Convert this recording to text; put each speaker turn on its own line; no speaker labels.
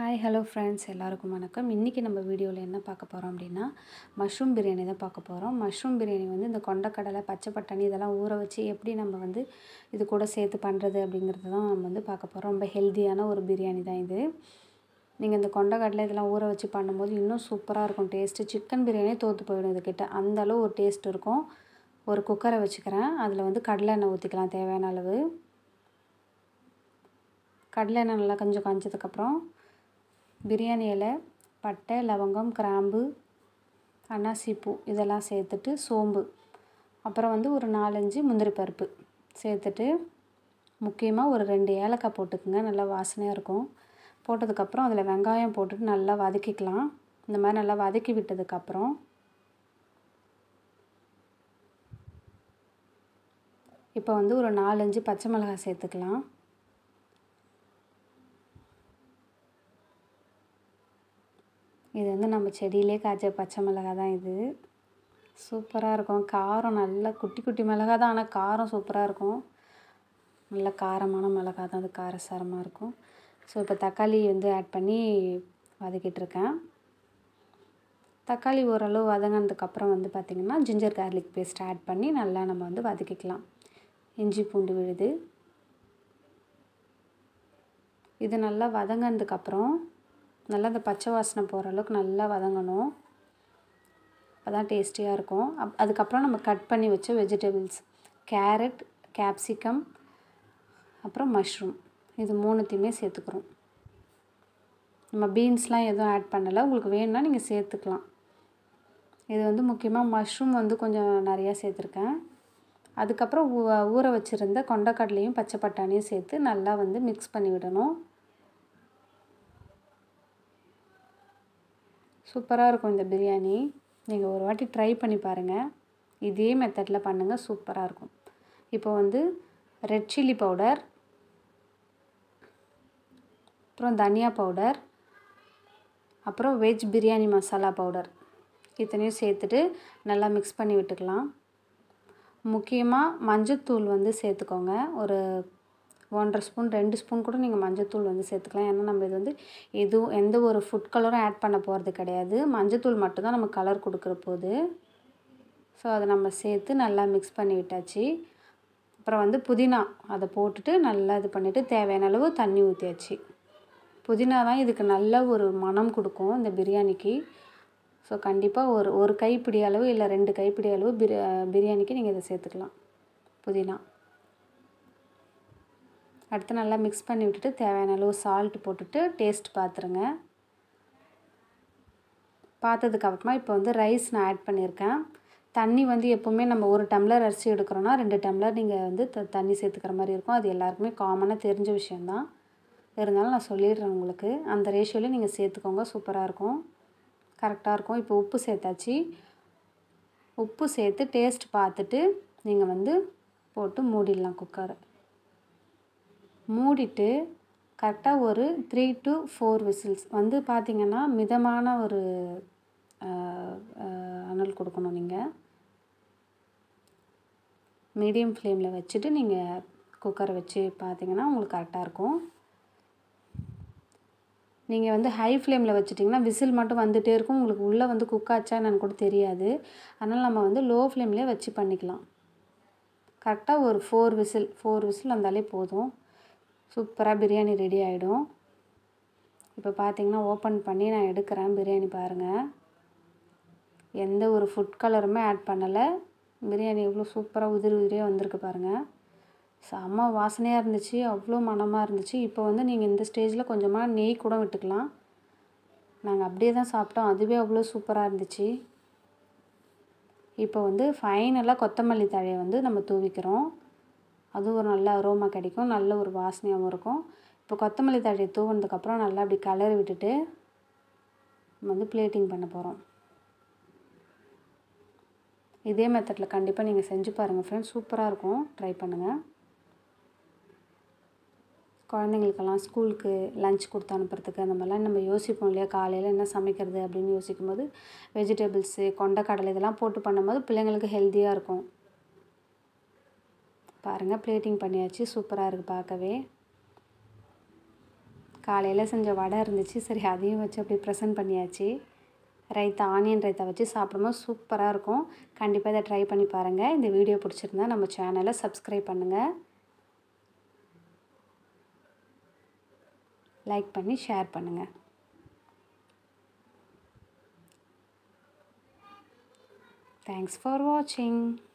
hi hello friends எல்லாருக்கும் வணக்கம் இன்றைக்கி நம்ம வீடியோவில் என்ன பார்க்க போகிறோம் அப்படின்னா மஷ்ரூம் பிரியாணி தான் பார்க்க போகிறோம் மஷ்ரூம் பிரியாணி வந்து இந்த கொண்டக்கடலை பச்சை பட்டாணி இதெல்லாம் ஊற வச்சு எப்படி நம்ம வந்து இது கூட சேர்த்து பண்ணுறது அப்படிங்கிறது தான் நம்ம வந்து பார்க்க போகிறோம் ரொம்ப ஹெல்த்தியான ஒரு பிரியாணி தான் இது நீங்கள் இந்த கொண்டக்கடலை இதெல்லாம் ஊற வச்சு பண்ணும்போது இன்னும் சூப்பராக இருக்கும் டேஸ்ட்டு சிக்கன் பிரியாணியே தோற்று போயிடும் இதுக்கிட்ட அந்த அளவு ஒரு டேஸ்ட் இருக்கும் ஒரு குக்கரை வச்சுக்கிறேன் அதில் வந்து கடலை எண்ணெய் ஊற்றிக்கலாம் தேவையான அளவு கடலை எண்ணெய் நல்லா கொஞ்சம் காஞ்சதுக்கப்புறம் பிரியாணி இலை பட்டை லவங்கம் கிராம்பு அன்னாசிப்பூ இதெல்லாம் சேர்த்துட்டு சோம்பு அப்புறம் வந்து ஒரு நாலஞ்சு முந்திரி பருப்பு சேர்த்துட்டு முக்கியமாக ஒரு ரெண்டு ஏலக்காய் போட்டுக்குங்க நல்லா வாசனையாக இருக்கும் போட்டதுக்கப்புறம் அதில் வெங்காயம் போட்டுட்டு நல்லா வதக்கிக்கலாம் இந்த மாதிரி நல்லா வதக்கி விட்டதுக்கப்புறம் இப்போ வந்து ஒரு நாலஞ்சு பச்சை மிளகாய் சேர்த்துக்கலாம் இது வந்து நம்ம செடியிலே காய்ச்ச பச்சை மிளகா தான் இது சூப்பராக இருக்கும் காரம் நல்லா குட்டி குட்டி மிளகா தான் ஆனால் காரம் சூப்பராக இருக்கும் நல்ல காரமான மிளகா தான் அது காரசாரமாக இருக்கும் ஸோ இப்போ தக்காளி வந்து ஆட் பண்ணி வதக்கிட்டுருக்கேன் தக்காளி ஓரளவு வதங்கினதுக்கப்புறம் வந்து பார்த்திங்கன்னா ஜிஞ்சர் கார்லிக் பேஸ்ட் ஆட் பண்ணி நல்லா நம்ம வந்து வதக்கிக்கலாம் இஞ்சி பூண்டு விழுது இது நல்லா வதங்கினதுக்கப்புறம் நல்லா அந்த பச்சை வாசனை போகிற அளவுக்கு நல்லா வதங்கணும் அப்போ தான் டேஸ்டியாக இருக்கும் அப் அதுக்கப்புறம் நம்ம கட் பண்ணி வச்ச வெஜிடபிள்ஸ் கேரட் கேப்சிகம் அப்புறம் மஷ்ரூம் இது மூணுத்தையுமே சேர்த்துக்கிறோம் நம்ம பீன்ஸ்லாம் எதுவும் ஆட் பண்ணலை உங்களுக்கு வேணும்னா நீங்கள் சேர்த்துக்கலாம் இது வந்து முக்கியமாக மஷ்ரூம் வந்து கொஞ்சம் நிறையா சேர்த்துருக்கேன் அதுக்கப்புறம் ஊ ஊற வச்சுருந்த கொண்டக்கடலையும் பச்சை பட்டாணியும் சேர்த்து நல்லா வந்து மிக்ஸ் பண்ணி விடணும் சூப்பராக இருக்கும் இந்த பிரியாணி நீங்கள் ஒரு வாட்டி ட்ரை பண்ணி பாருங்கள் இதே மெத்தடில் பண்ணுங்கள் சூப்பராக இருக்கும் இப்போ வந்து ரெட் சில்லி பவுடர் அப்புறம் தனியா பவுடர் அப்புறம் வெஜ் பிரியாணி மசாலா பவுடர் இத்தனையும் சேர்த்துட்டு நல்லா மிக்ஸ் பண்ணி விட்டுக்கலாம் முக்கியமாக மஞ்சத்தூள் வந்து சேர்த்துக்கோங்க ஒரு ஒன்றரை ஸ்பூன் ரெண்டு ஸ்பூன் கூட நீங்கள் மஞ்சத்தூள் வந்து சேர்த்துக்கலாம் ஏன்னா நம்ம இது வந்து எதுவும் எந்த ஒரு ஃபுட் கலரும் ஆட் பண்ண போகிறது கிடையாது மஞ்சத்தூள் மட்டும்தான் நம்ம கலர் கொடுக்குற போது ஸோ அதை நம்ம சேர்த்து நல்லா மிக்ஸ் பண்ணி விட்டாச்சு அப்புறம் வந்து புதினா அதை போட்டுட்டு நல்லா இது பண்ணிவிட்டு தேவையான அளவு தண்ணி ஊற்றியாச்சு புதினா தான் இதுக்கு நல்ல ஒரு மனம் கொடுக்கும் இந்த பிரியாணிக்கு ஸோ கண்டிப்பாக ஒரு ஒரு கைப்பிடி அளவு இல்லை ரெண்டு கைப்பிடி அளவு பிரி பிரியாணிக்கு நீங்கள் இதை சேர்த்துக்கலாம் புதினா அடுத்து நல்லா மிக்ஸ் பண்ணி விட்டுட்டு தேவையான அளவு சால்ட் போட்டுட்டு டேஸ்ட் பார்த்துருங்க பார்த்ததுக்கப்புறமா இப்போ வந்து ரைஸ் நான் ஆட் பண்ணியிருக்கேன் தண்ணி வந்து எப்போவுமே நம்ம ஒரு டம்ளர் அரிசி எடுக்கிறோன்னா ரெண்டு டம்ளர் நீங்கள் வந்து த தண்ணி சேர்த்துக்கிற மாதிரி இருக்கும் அது எல்லாருக்குமே காமனாக தெரிஞ்ச விஷயந்தான் இருந்தாலும் நான் சொல்லிடுறேன் உங்களுக்கு அந்த ரேஷியோவில் நீங்கள் சேர்த்துக்கோங்க சூப்பராக இருக்கும் கரெக்டாக இருக்கும் இப்போ உப்பு சேர்த்தாச்சு உப்பு சேர்த்து டேஸ்ட் பார்த்துட்டு நீங்கள் வந்து போட்டு மூடிடலாம் குக்கரை மூடிட்டு கரெக்டாக ஒரு த்ரீ டு ஃபோர் விசில்ஸ் வந்து பார்த்திங்கன்னா மிதமான ஒரு அனல் கொடுக்கணும் நீங்கள் மீடியம் ஃப்ளேமில் வச்சுட்டு நீங்கள் குக்கரை வச்சு பார்த்தீங்கன்னா உங்களுக்கு கரெக்டாக இருக்கும் நீங்கள் வந்து ஹை ஃப்ளேமில் வச்சுட்டிங்கன்னா விசில் மட்டும் வந்துகிட்டே இருக்கும் உங்களுக்கு உள்ளே வந்து குக் ஆச்சா என்னன்னு கூட தெரியாது அதனால் நம்ம வந்து லோ ஃப்ளேம்லேயே வச்சு பண்ணிக்கலாம் கரெக்டாக ஒரு ஃபோர் விசில் ஃபோர் விசில் வந்தாலே போதும் சூப்பராக பிரியாணி ரெடி ஆகிடும் இப்போ பார்த்தீங்கன்னா ஓப்பன் பண்ணி நான் எடுக்கிறேன் பிரியாணி பாருங்கள் எந்த ஒரு ஃபுட் கலருமே ஆட் பண்ணலை பிரியாணி எவ்வளோ சூப்பராக உதிரி உதிரியாக வந்திருக்கு பாருங்கள் செம்ம வாசனையாக இருந்துச்சு அவ்வளோ மனமாக இருந்துச்சு இப்போ வந்து நீங்கள் இந்த ஸ்டேஜில் கொஞ்சமாக நெய் கூட விட்டுக்கலாம் நாங்கள் அப்படியே தான் சாப்பிட்டோம் அதுவே அவ்வளோ சூப்பராக இருந்துச்சு இப்போ வந்து ஃபைனலாக கொத்தமல்லி தழையை வந்து நம்ம தூவிக்கிறோம் அது ஒரு நல்ல அரோமா கிடைக்கும் நல்ல ஒரு வாசனையாகவும் இருக்கும் இப்போ கொத்தமல்லி தழையை தூவினதுக்கப்புறம் நல்லா அப்படி கலரி விட்டுட்டு நம்ம வந்து பிளேட்டிங் பண்ண போகிறோம் இதே மெத்தடில் கண்டிப்பாக நீங்கள் செஞ்சு பாருங்கள் ஃப்ரெண்ட்ஸ் சூப்பராக இருக்கும் ட்ரை பண்ணுங்கள் குழந்தைங்களுக்கெல்லாம் ஸ்கூலுக்கு லஞ்ச் கொடுத்து அனுப்புறதுக்கு அந்த மாதிரிலாம் நம்ம யோசிப்போம் இல்லையா காலையில் என்ன சமைக்கிறது அப்படின்னு யோசிக்கும் போது வெஜிடபிள்ஸு கொண்டக்கடலை இதெல்லாம் போட்டு பண்ணும்போது பிள்ளைங்களுக்கு ஹெல்த்தியாக இருக்கும் பாருங்கள் பிளேட்டிங் பண்ணியாச்சு சூப்பராக இருக்குது பார்க்கவே காலையில் செஞ்ச வடை இருந்துச்சு சரி அதையும் வச்சு அப்படி ப்ரெசென்ட் பண்ணியாச்சு ரைத்தா ஆனியன் ரைத்தா வச்சு சாப்பிடும்போது சூப்பராக இருக்கும் கண்டிப்பாக இதை ட்ரை பண்ணி பாருங்கள் இந்த வீடியோ பிடிச்சிருந்தா நம்ம சேனலை சப்ஸ்கிரைப் பண்ணுங்கள் லைக் பண்ணி ஷேர் பண்ணுங்கள் தேங்க்ஸ் ஃபார் வாட்சிங்